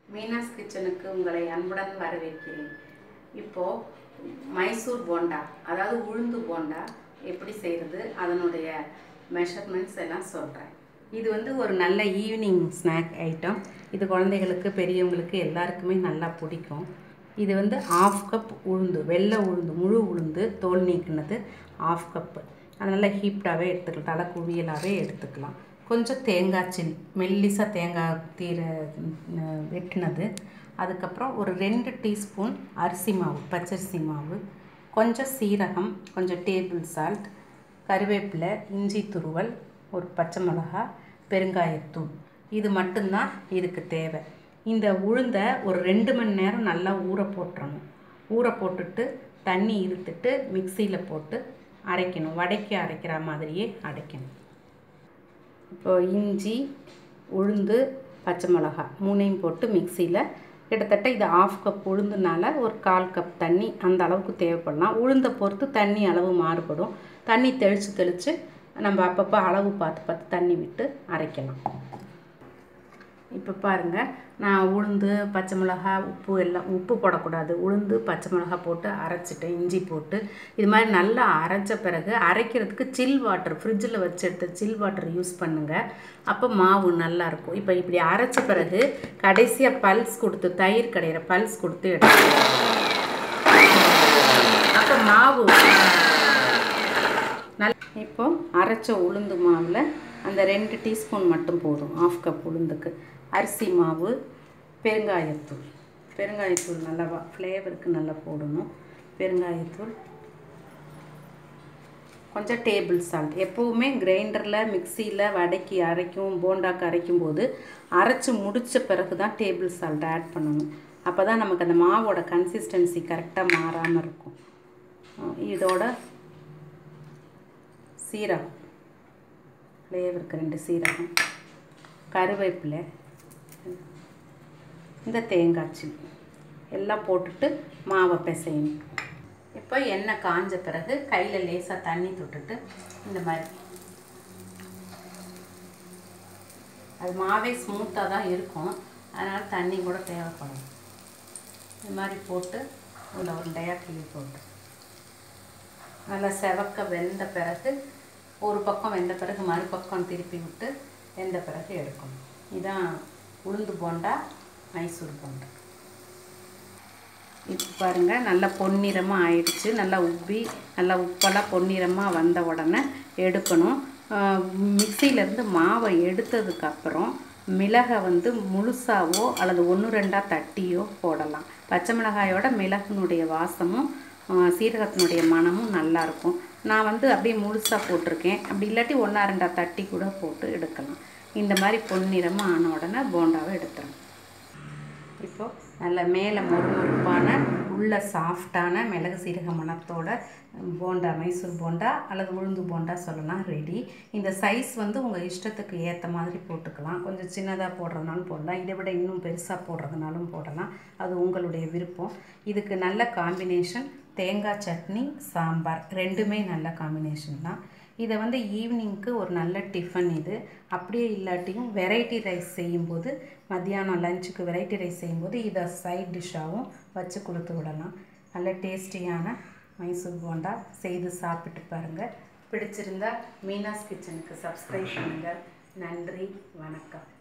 மீனாஸ் கிச்சனுக்கு உங்களை அன்புடன் வரவேற்கிறேன் இப்போது மைசூர் போண்டா அதாவது உளுந்து போண்டா எப்படி செய்கிறது அதனுடைய மெஷர்மெண்ட்ஸ் எல்லாம் சொல்கிறேன் இது வந்து ஒரு நல்ல ஈவினிங் ஸ்நாக் ஐட்டம் இது குழந்தைகளுக்கு பெரியவங்களுக்கு எல்லாருக்குமே நல்லா பிடிக்கும் இது வந்து ஆஃப் கப் உளுந்து வெள்ளை உளுந்து முழு உளுந்து தோல் நீக்கினது ஆஃப் கப்பு அது நல்லா ஹீப்டாகவே எடுத்துக்கலாம் தலை குவியலாகவே எடுத்துக்கலாம் கொஞ்சம் தேங்காய் சில் மெல்லிசாக தேங்காய் தீர ம், வெட்டினது அதுக்கப்புறம் ஒரு ரெண்டு டீஸ்பூன் அரிசி மாவு பச்சரிசி மாவு கொஞ்சம் சீரகம் கொஞ்சம் டேபிள் சால்ட் கருவேப்பிலை இஞ்சி துருவல் ஒரு பச்சை மிளகா பெருங்காயத்தூள் இது மட்டும்தான் இதுக்கு தேவை இந்த உளுந்தை ஒரு ரெண்டு மணி நேரம் நல்லா ஊற போட்டுறணும் ஊற போட்டுட்டு தண்ணி இருத்துட்டு மிக்சியில் போட்டு அரைக்கணும் வடைக்கு அரைக்கிற மாதிரியே அரைக்கணும் இப்போ இஞ்சி உளுந்து பச்சை மிளகா மூணையும் போட்டு மிக்சியில் கிட்டத்தட்ட இது ஆஃப் கப் உளுந்துனால ஒரு கால் கப் தண்ணி அந்த அளவுக்கு தேவைப்படலாம் உளுந்தை பொறுத்து தண்ணி அளவு மாறுபடும் தண்ணி தெளித்து தெளித்து நம்ம அப்பப்போ அளவு பார்த்து பார்த்து தண்ணி விட்டு அரைக்கலாம் இப்போ பாருங்கள் நான் உளுந்து பச்சை மிளகா உப்பு எல்லாம் உப்பு போடக்கூடாது உளுந்து பச்சை மிளகா போட்டு அரைச்சிட்டேன் இஞ்சி போட்டு இது மாதிரி நல்லா அரைச்ச பிறகு அரைக்கிறதுக்கு சில் வாட்டர் ஃப்ரிட்ஜில் வச்சு எடுத்த சில் வாட்டர் யூஸ் பண்ணுங்கள் அப்போ மாவு நல்லா இருக்கும் இப்போ இப்படி அரைச்ச பிறகு கடைசியாக பல்ஸ் கொடுத்து தயிர் கடையிற பல்ஸ் கொடுத்து எடுத்துக்கலாம் அப்போ மாவு நல் இப்போ அரைச்ச உளுந்து மாவில் அந்த ரெண்டு டீஸ்பூன் மட்டும் போதும் ஆஃப் கப் உளுந்துக்கு அரிசி மாவு பெருங்காயத்தூள் பெருங்காயத்தூள் நல்லா ஃப்ளேவருக்கு நல்லா போடணும் பெருங்காயத்தூள் கொஞ்சம் டேபிள் சால்ட் எப்போவுமே கிரைண்டரில் மிக்சியில் வடைக்கு அரைக்கும் போண்டாக்கு அரைக்கும் போது அரைச்சி முடித்த பிறகு தான் டேபிள் சால்ட் ஆட் பண்ணணும் அப்போ தான் நமக்கு அந்த மாவோட கன்சிஸ்டன்சி கரெக்டாக மாறாமல் இருக்கும் அஹ் இதோட சீரகம் ஃப்ளேவருக்கு ரெண்டு சீரகம் கருவேப்பிலை இந்த தேங்காய் சில்லி எல்லாம் போட்டுட்டு மாவை பிசையணும் இப்போ எண்ணெய் காஞ்ச பிறகு கையில் லேசாக தண்ணி தொட்டுட்டு இந்த மாதிரி அது மாவே ஸ்மூத்தாக தான் இருக்கும் அதனால் தண்ணி கூட தேவைப்படும் இந்த மாதிரி போட்டு உள்ள உருண்டையாக கிள்ளி போட்டு நல்லா செவக்க வெந்த பிறகு ஒரு பக்கம் வெந்த பிறகு மறுபக்கம் திருப்பி விட்டு வெந்த பிறகு எடுக்கணும் இதான் உளுந்து போண்டா மைசூர் போண்டா இப்போ பாருங்கள் நல்லா பொன்னிறமாக ஆயிடுச்சு நல்லா உப்பி நல்லா உப்பெல்லாம் பொன்னிறமாக வந்த உடனே எடுக்கணும் மிக்சியிலேருந்து மாவை எடுத்ததுக்கப்புறம் மிளகை வந்து முழுசாவோ அல்லது ஒன்று ரெண்டாக தட்டியோ போடலாம் பச்சை மிளகாயோட மிளகுனுடைய வாசமும் ஆ, சீரகத்தினுடைய மணமும் நல்லாயிருக்கும் நான் வந்து அப்படியே முழுசாக போட்டிருக்கேன் அப்படி இல்லாட்டி ஒன்றா ரெண்டா தட்டி கூட போட்டு எடுக்கலாம் இந்த மாதிரி பொன்னிறமாக ஆன உடனே போண்டாவை எடுத்துறேன் இப்போ நல்ல மேலே மொறுமொறுப்பான உள்ள சாஃப்டான மிளகு சீரக மணத்தோட போண்டா மைசூர் போண்டா அல்லது உளுந்து போண்டா சொல்லலாம் ரெடி இந்த சைஸ் வந்து உங்கள் இஷ்டத்துக்கு ஏற்ற மாதிரி போட்டுக்கலாம் கொஞ்சம் சின்னதாக போடுறதுனாலும் போடலாம் இதை விட இன்னும் பெருசாக போடுறதுனாலும் போடலாம் அது உங்களுடைய விருப்பம் இதுக்கு நல்ல காம்பினேஷன் தேங்காய் சட்னி சாம்பார் ரெண்டுமே நல்ல காம்பினேஷன் தான் இதை வந்து ஈவினிங்க்கு ஒரு நல்ல டிஃபன் இது அப்படியே இல்லாட்டியும் வெரைட்டி ரைஸ் செய்யும்போது மத்தியானம் லஞ்சுக்கு வெரைட்டி ரைஸ் செய்யும்போது இதை சைட் டிஷ்ஷாகவும் வச்சு கொடுத்து விடலாம் நல்ல டேஸ்டியான மைசூர் போண்டா செய்து சாப்பிட்டு பாருங்கள் பிடிச்சிருந்தா மீனாஸ் கிச்சனுக்கு சப்ஸ்கிரைப் பண்ணுங்கள் நன்றி வணக்கம்